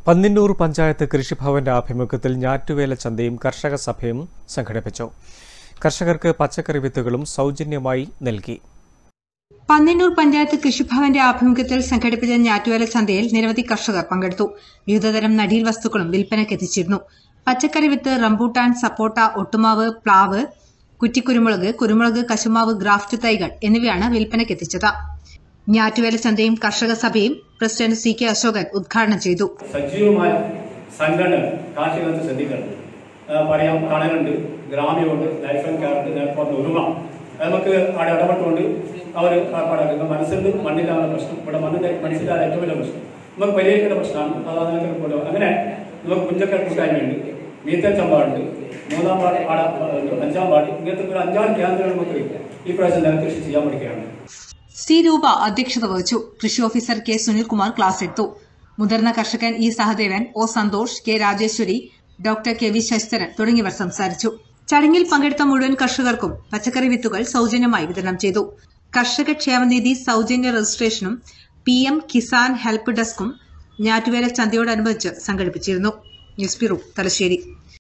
പന്നിന്നൂർ പഞ്ചായത്ത് കൃഷിഭവന്റെ ആഭിമുഖ്യത്തിൽ ഞാറ്റുവേല ചന്തയും കർഷക സഭയും സംഘടിപ്പിച്ചു കർഷകർക്ക് പച്ചക്കറി വിത്തുകളും സൗജന്യമായി നൽകി പന്നിന്നൂർ പഞ്ചായത്ത് കൃഷിഭവന്റെ ആഭിമുഖ്യത്തിൽ സംഘടിപ്പിച്ച ഞാറ്റുവേല ചന്തയിൽ നിരവധി കർഷകർ പങ്കെടുത്തു വിവിധതരം നടീൽ വസ്തുക്കളും വിൽപ്പനയ്ക്ക് എത്തിച്ചിരുന്നു പച്ചക്കറി വിത്ത് റംബൂട്ടാൻ സപ്പോട്ട ഒട്ടുമാവ് പ്ലാവ് കുറ്റിക്കുരുമുളക് കുരുമുളക് കശുമാവ് ഗ്രാഫ്റ്റ് തൈകൾ എന്നിവയാണ് വിൽപ്പനയ്ക്ക് എത്തിച്ചത് ഞാറ്റുവേല ചന്തയും കർഷക സഭയും പ്രസിഡന്റ് സി കെ അശോകൻ ഉദ്ഘാടനം ചെയ്തു സജീവമായ സംഘടന കാർഷിക രംഗത്ത് ശ്രദ്ധിക്കണം ആ, പറയാം തണലുണ്ട് ഗ്രാമ്യമുണ്ട് ലൈഫ് ആൻഡ് കെയറുണ്ട് നേർപ്പാട് ഒരുമ നമുക്ക് അവിടെ ഇടപെട്ടുകൊണ്ട് അവർ ഏർപ്പാടാക്കുക മനസ്സുണ്ട് മണ്ണില്ലാത്ത പ്രശ്നം ഇവിടെ മണ്ണിന്റെ മനസ്സിലായ ഏറ്റവും വലിയ പ്രശ്നം നമുക്ക് പരിഹരിക്കേണ്ട പ്രശ്നമാണ് അത് അതിനൊക്കെ കൊണ്ടുപോകും അങ്ങനെ നമുക്ക് കുഞ്ചക്കൽ കൂട്ടായ്മയുണ്ട് മീത്തൽ ചമ്പാടുണ്ട് മൂന്നാം പാട് ആട ഉണ്ട്, അഞ്ചാം പാട് ഇങ്ങനത്തെ ഒരു അഞ്ചാറ് കേന്ദ്രങ്ങൾ നമുക്ക് ഈ പ്രാവശ്യം നെൽകൃഷി ചെയ്യാൻ പഠിക്കുകയാണ് സി രൂപ അധ്യക്ഷത വഹിച്ചു കൃഷി ഓഫീസർ കെ സുനിൽകുമാർ ക്ലാസ് എടുത്തു മുതിർന്ന കർഷകൻ E Sahadevan O Santhosh K Rajeswari doctor K V Sasidharan തുടങ്ങിയവർ സംസാരിച്ചു ചടങ്ങിൽ പങ്കെടുത്ത മുഴുവൻ കർഷകർക്കും പച്ചക്കറി വിത്തുകൾ സൗജന്യമായി വിതരണം ചെയ്തു കർഷക ക്ഷേമനിധി സൗജന്യ രജിസ്ട്രേഷനും പി എം കിസാൻ ഹെൽപ്പ് ഡെസ്കും ഞാറ്റുവേല ചന്തയോടനുബന്ധിച്ച് സംഘടിപ്പിച്ചിരുന്നു ന്യൂസ് ബ്യൂറോ തലശ്ശേരി